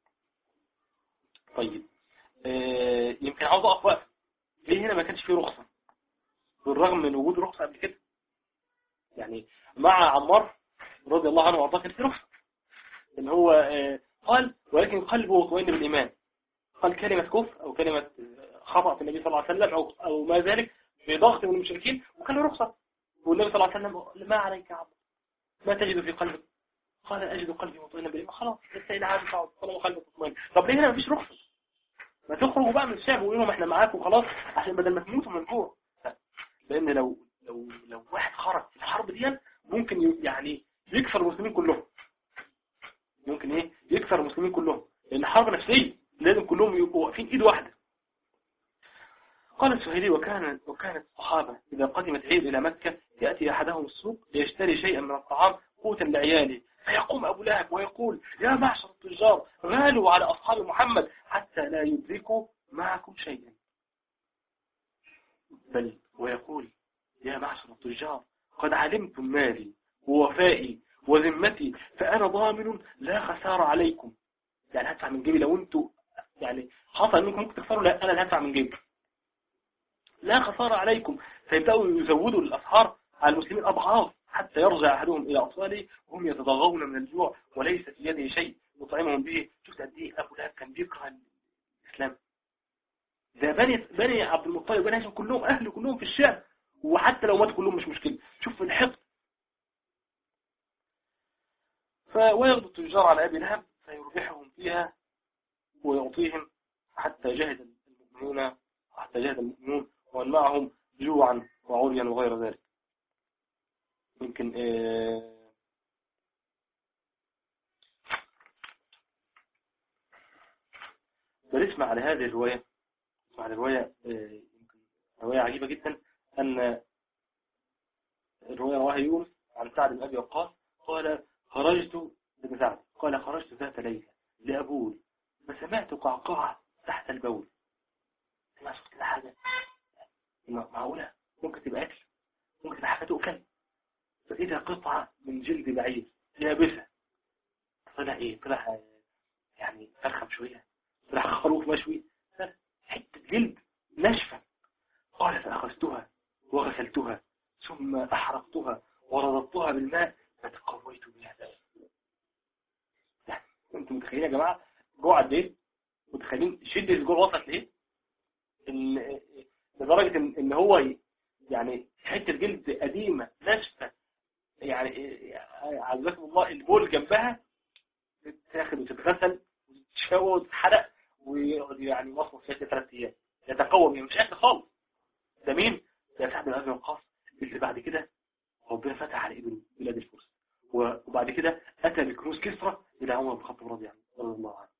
طيب آه، يمكن عاوز أقف وقف ليه هنا ما كانش فيه رخصة بالرغم من وجود رخصة قبل كده يعني مع عمار رضي الله عنه وارضاه كان فيه رخصة ان هو آه، قال ولكن قلبه مطمئن بالإيمان قال كلمة كفر أو كلمة خطأ في النبي صلى الله عليه وسلم أو, أو ما ذلك بضغط من المشركين وكان له رخصة والنبي صلى الله عليه وسلم ما عليك عبد ما تجد في قلبك قال أجد قلبي مطمئنا بالإيمان خلاص لسه إلى عام صعب طالما قلبك مطمئن طب ليه هنا مفيش رخصة ما تخرجوا بقى من الشعب وقولوا لهم احنا معاكم خلاص عشان بدل ما تموتوا من جوع لان لو لو لو واحد خرج في الحرب دي ممكن يعني يكسر المسلمين كلهم ممكن ايه يكسر المسلمين كلهم لان حرب نفسيه لازم كلهم يبقوا واقفين ايد واحده قال السهيلي وكان وكانت الصحابة إذا قدمت عيد إلى مكة يأتي أحدهم السوق ليشتري شيئا من الطعام قوتا لعياله فيقوم أبو لهب ويقول يا معشر التجار غالوا على أصحاب محمد حتى لا يدركوا معكم شيئا بل ويقول يا معشر التجار قد علمتم مالي ووفائي وذمتي فأنا ضامن لا خسارة عليكم يعني هدفع من جيبي لو انتوا يعني حصل انكم ممكن تخسروا لا انا هدفع من جيبي لا خسارة عليكم فيبدأوا يزودوا الأسعار على المسلمين أضعاف حتى يرجع أحدهم إلى أطفاله وهم يتضغون من الجوع وليس في يده شيء يطعمهم به شفت قد إيه أبو لهب كان بيكره الإسلام ده بني بني عبد المطلب بني هاشم كلهم أهل كلهم في الشعب وحتى لو ماتوا كلهم مش مشكلة شوف الحقد ويغدو التجار على أبي لهب فيربحهم فيها ويعطيهم حتى جهد المؤمنون حتى جهد المؤمنون ومن معهم جوعا وعريا وغير ذلك يمكن آه بنسمع على هذه الرواية على الرواية آه يمكن رواية عجيبة جدا أن الرواية رواها يونس عن سعد بن أبي وقاص قال خرجت بن سعد قال خرجت ذات ليلة لأبول فسمعت قعقعة تحت البول ما شفت حاجة معقولة ممكن تبقى أكل ممكن تبقى حاجة تؤكل فإذا قطعة من جلد بعيد يابسة طلع إيه طلع يعني فرخة شوية طلع خروف مشوي حتة جلد ناشفة قال فأخذتها وغسلتها ثم أحرقتها ورضبتها بالماء فتقويت بها انتم متخيلين يا جماعة جوع قد ايه متخيلين شدة الجوع وصلت ليه ان لدرجة ان, إن هو يعني حتة جلد قديمة ناشفة يعني عزكم الله البول جنبها تتاخد وتتغسل وتتشوى وتتحرق ويقعد يعني مصر فيها ثلاث ايام يتقوم يعني مش اكل خالص ده مين؟ ده سعد بن ابي وقاص اللي بعد كده ربنا فتح على ابنه بلاد الفرس وبعد كده اتى بكنوز كسرى الى عمر بن الخطاب رضي الله عنه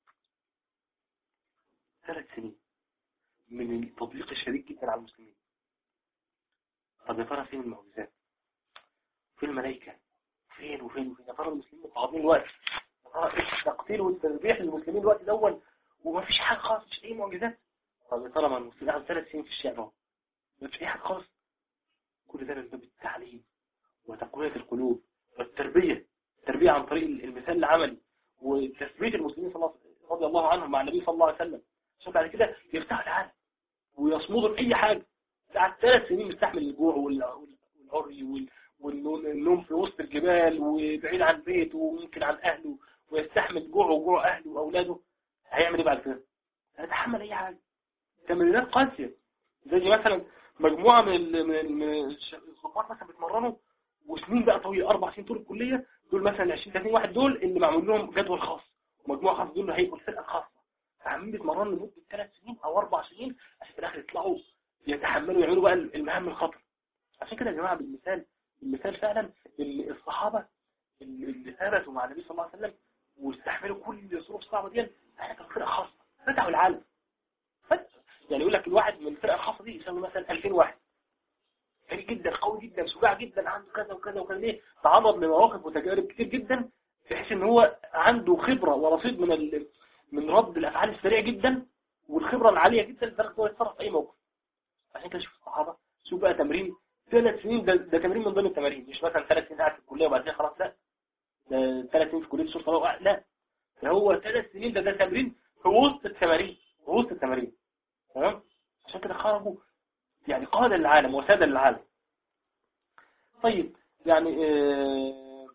ثلاث سنين من التضييق الشديد جدا على المسلمين طب يا ترى فين المعجزات فين الملائكة فين وفين وفين يا ترى المسلمين متعاطين الوقت يا ترى التقتيل والتذبيح للمسلمين الوقت الاول وما فيش حاجة خالص مش اي معجزات طب يا ترى ما المسلمين قعدوا ثلاث سنين في الشعب ما فيش اي حاجة خالص كل ده من باب التعليم وتقوية القلوب والتربية التربية عن طريق المثال العملي وتثبيت المسلمين صلى الله رضي الله عنهم مع النبي صلى الله عليه وسلم عشان بعد كده يفتحوا العالم ويصمدوا في اي حاجة بعد ثلاث سنين مستحمل الجوع والعري والنوم في وسط الجبال وبعيد عن بيته وممكن عن اهله ويستحمل جوعه وجوع اهله واولاده هيعمل ايه بعد كده هيتحمل اي حاجة تمرينات قاسية زي مثلا مجموعة من من الضباط مثلا بيتمرنوا وسنين بقى طويلة اربع سنين طول الكلية دول مثلا 20 30 واحد دول اللي معمول لهم جدول خاص ومجموعة خاصة دول اللي هيبقوا الفرقة الخاصة فعمالين بيتمرنوا لمدة ثلاث سنين او اربع سنين عشان في الاخر يطلعوا يتحملوا يعملوا بقى المهام الخطر عشان كده يا جماعة بالمثال المثال فعلا اللي الصحابة اللي ثبتوا مع النبي صلى الله عليه وسلم واستحملوا كل الظروف الصعبة دي احنا كانوا فرقة خاصة فتحوا العالم يعني يقول لك الواحد من الفرقة الخاصة دي يسمى مثلا 2000 واحد كبير جدا قوي جدا شجاع جدا عنده كذا وكذا وكذا ليه تعرض لمواقف وتجارب كتير جدا بحيث ان هو عنده خبرة ورصيد من ال... من رد الافعال السريع جدا والخبرة العالية جدا لدرجة هو يتصرف في اي موقف عشان كده شوف الصحابة شوف بقى تمرين ثلاث سنين ده, ده تمرين من ضمن التمارين مش مثلا ثلاث سنين قاعد في الكلية وبعد كده خلاص لا ده ثلاث سنين في كلية الشرطة لا ده هو ثلاث سنين ده ده تمرين في وسط التمارين في وسط التمارين تمام عشان كده خرجوا يعني قاد العالم وساد العالم طيب يعني آه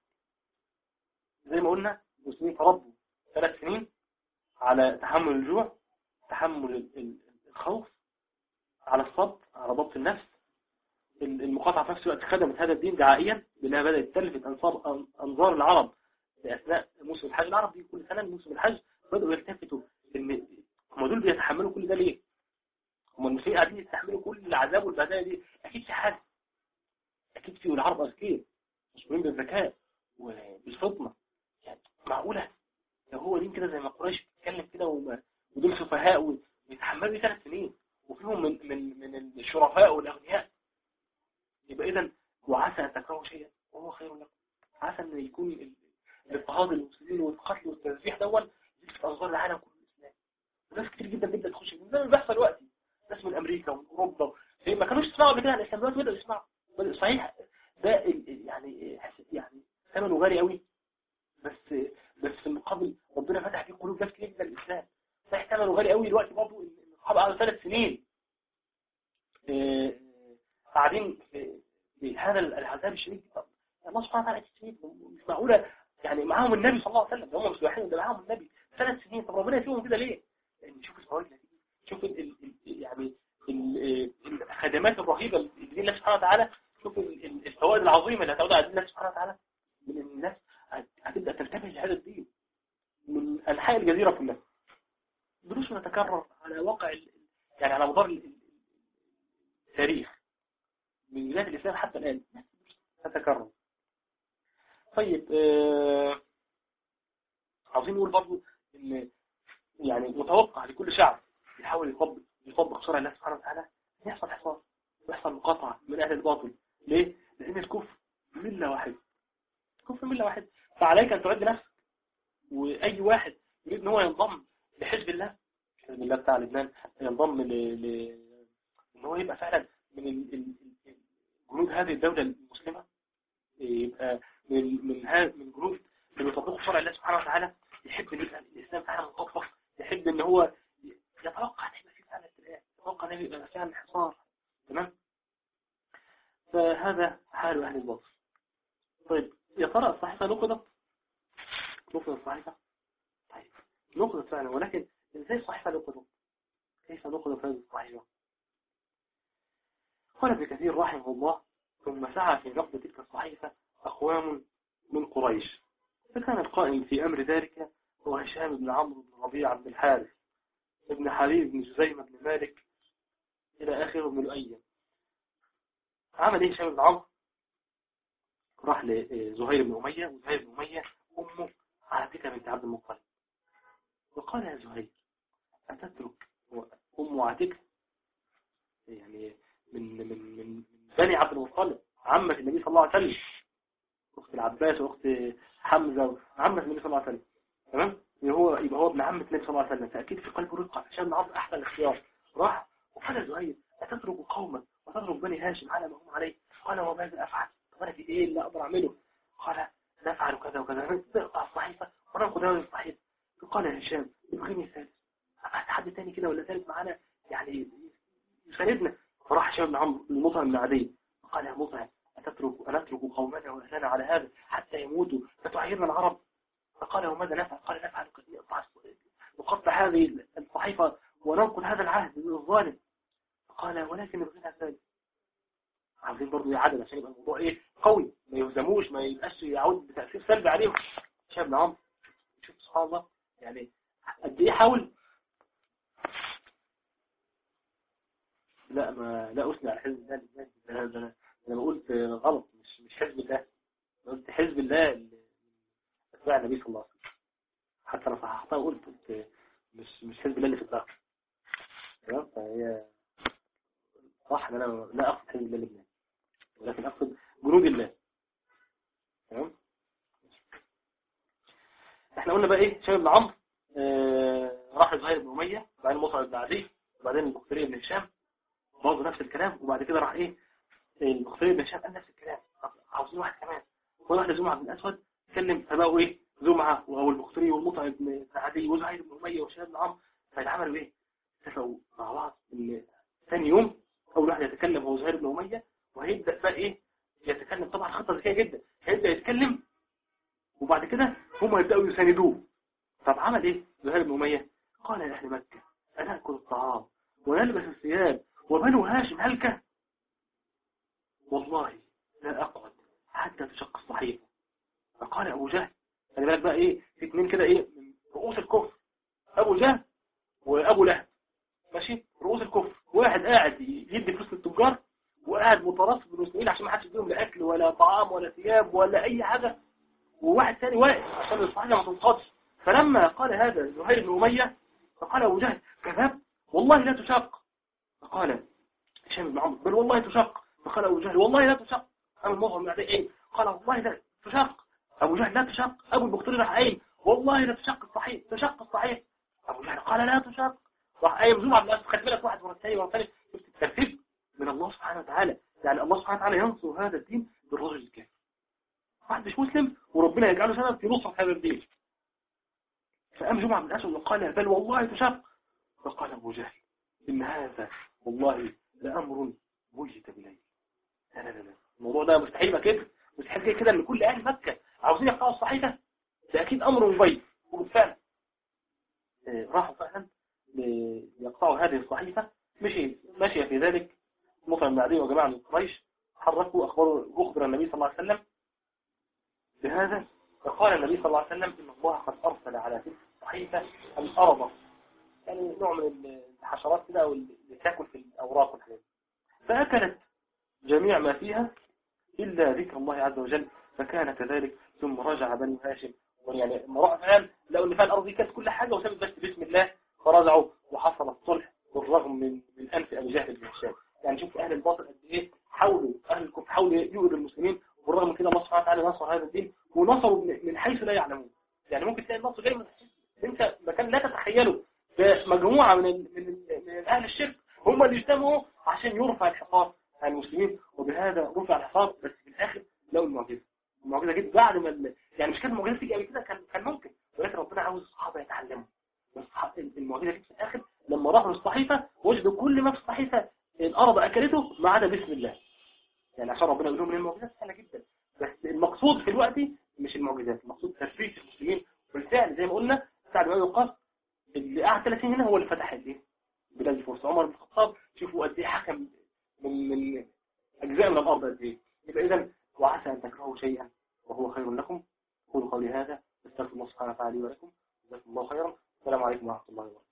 زي ما قلنا المسلمين تربوا ثلاث سنين على تحمل الجوع تحمل الخوف على الصبر على ضبط النفس المقاطعة في نفس الوقت خدمت هذا الدين دعائيا لأنها بدأت تلفت أنظار, أنظار العرب في أثناء موسم الحج العرب دي كل سنة موسم الحج بدأوا يلتفتوا إن هم دول بيتحملوا كل ده ليه؟ هم المسلمين قاعدين يستحملوا كل العذاب والبهدله دي اكيد في فيه العرب أذكياء مشهورين بالذكاء وبالفطنة يعني معقولة لو هو دين كده زي ما قريش بتتكلم كده ودول سفهاء ويتحملوا ثلاث سنين وفيهم من من من الشرفاء والأغنياء يبقى إذا وعسى أن تكرهوا شيئا وهو خير لكم عسى أن يكون الاضطهاد المسلمين والقتل والتنزيح دول يلفت أنظار العالم كله الإسلام وناس كتير جدا تبدأ تخش زي ما بيحصل دلوقتي ناس من أمريكا ومن أوروبا ما كانوش يسمعوا قبل كده الإسلام دلوقتي بدأوا يسمعوا صحيح ده يعني يعني ثمنه غالي قوي بس بس في المقابل ربنا فتح فيه قلوب ناس كتير جدا الإسلام صحيح ثمنه غالي قوي دلوقتي برضه ان الصحابه قعدوا ثلاث سنين آه، قاعدين في هذا العذاب الشديد الله سبحانه وتعالى الشديد مش معقوله يعني معاهم النبي صلى الله عليه وسلم هم مش لوحدهم ده معاهم النبي ثلاث سنين طب ربنا يسيبهم كده ليه؟ لان شوف الفوائد شوف ال ال يعني الخدمات الرهيبه اللي الله سبحانه وتعالى شوف الفوائد العظيمه اللي هتعود على الله سبحانه وتعالى من الناس هتبدا تنتبه لهذا الدين من انحاء الجزيره كلها دروس نتكرر على واقع يعني على مدار التاريخ من بداية الإسلام حتى الآن تتكرر طيب آه عاوزين نقول برضو ان يعني متوقع لكل شعب يحاول يطبق يطبق شرع الله سبحانه وتعالى يحصل حصار ويحصل مقاطعة من أهل الباطل ليه؟ لأن الكفر ملة واحدة الكفر ملة واحدة فعليك أن تعد نفسك وأي واحد يريد أن هو ينضم لحزب الله حزب الله بتاع لبنان ينضم ل... ل... ان هو يبقى فعلا من ال... جنود هذه الدولة المسلمة يبقى من من من جنود اللي بيطبقوا شرع الله سبحانه وتعالى يحب ان يبقى الاسلام فعلا مطبق يحب ان هو يتوقع ان يبقى في فعلا ابتلاء يتوقع ان يبقى فعلا حصار تمام فهذا حال اهل الباطل طيب يا ترى الصحيفه نقضت نقضت الصحيفه طيب نقضت فعلا ولكن ازاي الصحيفة نقضت كيف نقضت هذه الصحيفة قال ابن كثير رحمه الله ثم سعى في نقض تلك الصحيفة أقوام من قريش فكان القائم في أمر ذلك هو هشام بن عمرو بن ربيعة بن الحارث ابن حبيب بن جزيمة بن مالك إلى آخره من الأيام عمل إيه هشام بن عمرو راح لزهير بن أمية وزهير بن أمية أمه عاتكة بنت عبد المطلب وقال يا زهير أتترك أم عاتكة يعني من من من بني عبد المطلب عمة النبي صلى الله عليه وسلم أخت العباس وأخت حمزة عمة النبي صلى الله عليه وسلم تمام هو يبقى هو ابن عمة النبي صلى الله عليه وسلم فأكيد في قلبه رقة عشان نعرف أحسن اختيار راح وقال زهير أتترك قوما وتترك بني هاشم على ما هم عليه قال وماذا أفعل طب أنا في إيه اللي أقدر أعمله قال نفعل كذا وكذا نقطع الصحيفة وننقض هذه الصحيفة قال هشام ابغيني ثالث حد تاني كده ولا ثالث معانا يعني يساندنا فراح هشام بن عمرو المطعم بن عدي قال يا مطعم أتترك أنترك قومنا وأهلنا على هذا حتى يموتوا فتعيرنا العرب فقال وماذا نفعل قال نفعل نقطع هذه الصحيفة وننقل هذا العهد من الظالم قال ولكن ابغينا ثالث عاوزين برضه يعدل عشان يبقى الموضوع ايه قوي ما يهزموش ما يبقاش يعود بتأثير سلبي عليهم شاب بن عمرو شوف سبحان الله يعني قد ايه حاول لا ما لا اثني على حزب الله انا انا انا قلت غلط مش مش حزب الله قلت حزب الله اتباع النبي صلى الله عليه وسلم حتى انا صححتها وقلت قلت مش مش حزب الله اللي في دماغي تمام فهي صح ان انا لا اقصد حزب الله لبنان ولكن اقصد جنود الله تمام احنا قلنا بقى ايه شباب بن عمرو آه راح لزهير بن اميه وبعدين مصعب بن عدي وبعدين البختري بن هشام برضه نفس الكلام وبعد كده راح ايه البختري بن هشام قال نفس الكلام عاوزين واحد كمان وراح لزمعه بن الاسود اتكلم فبقوا ايه زمعه او البختري والمطعم بن عدي وزهير بن اميه وشباب بن عمرو فعملوا ايه اتفقوا مع بعض ان ثاني يوم اول واحد يتكلم هو زهير بن اميه وهيبدا بقى ايه يتكلم طبعا خطه ذكيه جدا هيبدا يتكلم وبعد كده هم يبداوا يساندوه طب عمل ايه زهير بن اميه قال يا اهل مكه ناكل الطعام ونلبس الثياب وبنو هاشم هلكة والله لا أقعد حتى تشق الصحيفة فقال أبو جهل خلي بالك بقى إيه في اثنين كده إيه من رؤوس الكفر أبو جهل وأبو لهب ماشي رؤوس الكفر واحد قاعد يدي فلوس للتجار وقاعد مترصد بالمسلمين عشان ما حدش يديهم لا اكل ولا طعام ولا ثياب ولا اي حاجه وواحد ثاني واقف عشان الصحيحه ما تنقضش فلما قال هذا زهير بن اميه فقال ابو جهل كذاب والله لا تشق فقال هشام بن عمرو بل والله تشق فقال ابو جهل والله لا تشق ابو المظهر من ايه قال والله لا تشق ابو جهل لا تشق ابو البختري راح قايم والله لا تشق الصحيح تشق الصحيح ابو جهل قال لا تشق راح قايم زوم عبد الاسد خد بالك واحد ورا الثاني ورا الثاني شفت الترتيب من الله سبحانه وتعالى يعني الله سبحانه وتعالى ينصر هذا الدين بالرجل الكافر واحد مش مسلم وربنا يجعله سبب في نصرة هذا الدين فقام جمعة من الأسود وقال بل والله تشق فقال أبو جهل إن هذا والله لأمر وجد بليل لا لا لا الموضوع ده مستحيل يبقى كده مستحيل كده ان كل أهل مكة عاوزين يقرأوا الصحيفة ده أكيد أمر مبين وبالفعل آه، راحوا فعلا ليقطعوا هذه الصحيفة مشي مشي في ذلك مطعم بن عدي وجماعة من قريش حركوا أخبار أخبر النبي صلى الله عليه وسلم بهذا فقال النبي صلى الله عليه وسلم إن الله قد أرسل على تلك الصحيفة الأرض يعني نوع من الحشرات كده أو اللي تاكل في الأوراق والحاجات فأكلت جميع ما فيها إلا ذكر الله عز وجل فكان كذلك ثم رجع بني هاشم يعني لما فهم لقوا ان فيها الأرض دي كانت كل حاجة وسابت بس بسم الله فرجعوا وحصل الصلح بالرغم من من أنف أبي جهل بن هشام يعني شوف أهل الباطل قد إيه حاولوا أهل الكفر حاولوا يؤذوا المسلمين وبالرغم من كده الله سبحانه وتعالى نصر هذا الدين ونصروا من حيث لا يعلمون يعني ممكن تلاقي النصر جاي من انت مكان لا تتخيله مجموعة من من من أهل الشرك هم اللي اجتمعوا عشان يرفع الحصار عن المسلمين وبهذا رفع الحصار بس في الآخر لقوا المعجزة المعجزة جدا بعد ما يعني مش كانت المعجزة تيجي قبل كده كان كان ممكن ولكن ربنا عاوز الصحابة يتعلموا المعجزة جت في الآخر لما راحوا للصحيفة وجدوا كل ما في الصحيفة الأرض أكلته ما عدا بسم الله يعني عشان ربنا يقول لهم ان المعجزات سهلة جدا بس المقصود في الوقت مش المعجزات المقصود تفريج المسلمين بالفعل زي ما قلنا سعد بن وقاص اللي قعد 30 هنا هو اللي فتح الايه بلاد الفرس عمر بن الخطاب شوفوا قد ايه حكم من من اجزاء من الارض قد ايه يبقى اذا وعسى ان تكرهوا شيئا وهو خير لكم قولوا قولي هذا استغفر الله سبحانه وتعالى لي ولكم جزاكم الله خيرا السلام عليكم ورحمه الله وبركاته